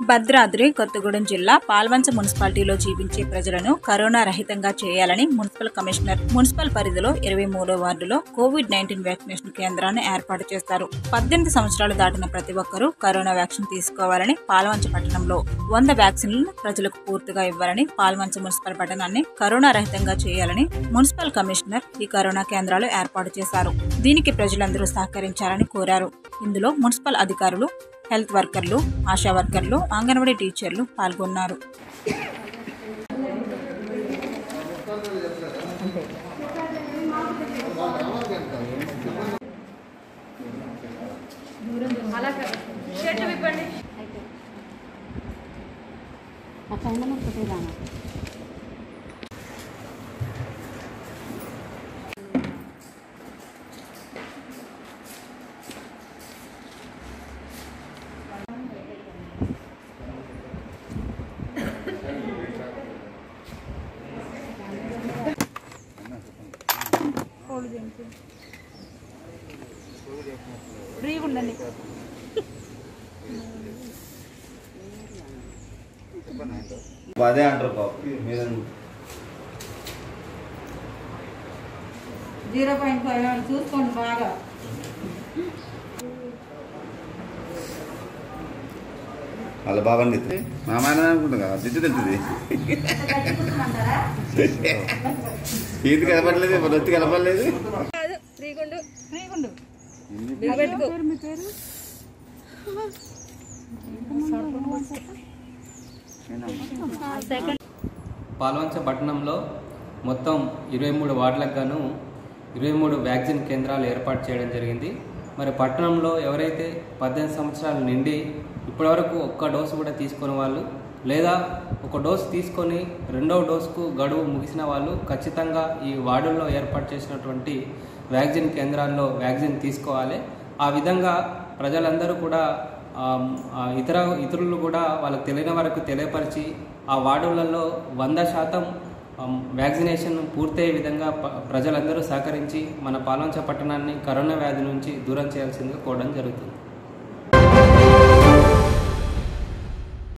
భద్రాద్రి కొత్తగూడెం జిల్లా పాల్వంచ మున్సిపాలిటీలో జీవించే ప్రజలను కరోనా రహితంగా చేయాలని మున్సిపల్ కమిషనర్ మున్సిపల్ పరిధిలో ఇరవై మూడో వార్డులో కోవిడ్ నైన్టీన్ వ్యాక్సినేషన్ కేంద్రాన్ని ఏర్పాటు చేస్తారు పద్దెనిమిది సంవత్సరాలు దాటిన ప్రతి ఒక్కరూ కరోనా వ్యాక్సిన్ తీసుకోవాలని పాల్వంచ పట్టణంలో వంద వ్యాక్సిన్లను ప్రజలకు పూర్తిగా ఇవ్వాలని పాల్వంచ మున్సిపల్ పట్టణాన్ని కరోనా రహితంగా చేయాలని మున్సిపల్ కమిషనర్ ఈ కరోనా కేంద్రాలు ఏర్పాటు చేశారు దీనికి ప్రజలందరూ సహకరించాలని కోరారు ఇందులో మున్సిపల్ అధికారులు హెల్త్ వర్కర్లు ఆశా వర్కర్లు అంగన్వాడీ టీచర్లు పాల్గొన్నారు అట్లా ఉండను ఒకటే రానా అదే అంటారు పాపం మీరు జీరో పాయింట్ ఫైవ్ చూసుకోండి బాగా వాళ్ళ బాబాని తిట్టి మా మాయన అనుకుంటా కదా తిట్టి తెలుస్తుంది ఈది కనపడలేదు మన వచ్చి కనపడలేదు పాల్వంచ పట్టణంలో మొత్తం ఇరవై మూడు వార్డులకు గాను ఇరవై మూడు వ్యాక్సిన్ కేంద్రాలు ఏర్పాటు చేయడం జరిగింది మరి పట్టణంలో ఎవరైతే పద్దెనిమిది సంవత్సరాలు నిండి ఇప్పటివరకు ఒక్క డోసు కూడా తీసుకుని వాళ్ళు లేదా ఒక డోసు తీసుకొని రెండవ డోసుకు గడువు ముగిసిన వాళ్ళు ఖచ్చితంగా ఈ వార్డుల్లో ఏర్పాటు చేసినటువంటి వ్యాక్సిన్ కేంద్రాల్లో వ్యాక్సిన్ తీసుకోవాలి ఆ విధంగా ప్రజలందరూ కూడా ఆమ్, ఆ ఇతర ఇతరులు కూడా వాళ్ళకి తెలియని వరకు తెలియపరిచి ఆ వార్డులలో వంద శాతం ఆమ్, వ్యాక్సినేషన్ పూర్తయ్యే విధంగా ప- ప్రజలందరూ సహకరించి మన పాలంచ పట్టణాన్ని కరోనా వ్యాధి నుంచి దూరం చేయాల్సిందిగా కోరడం జరుగుతుంది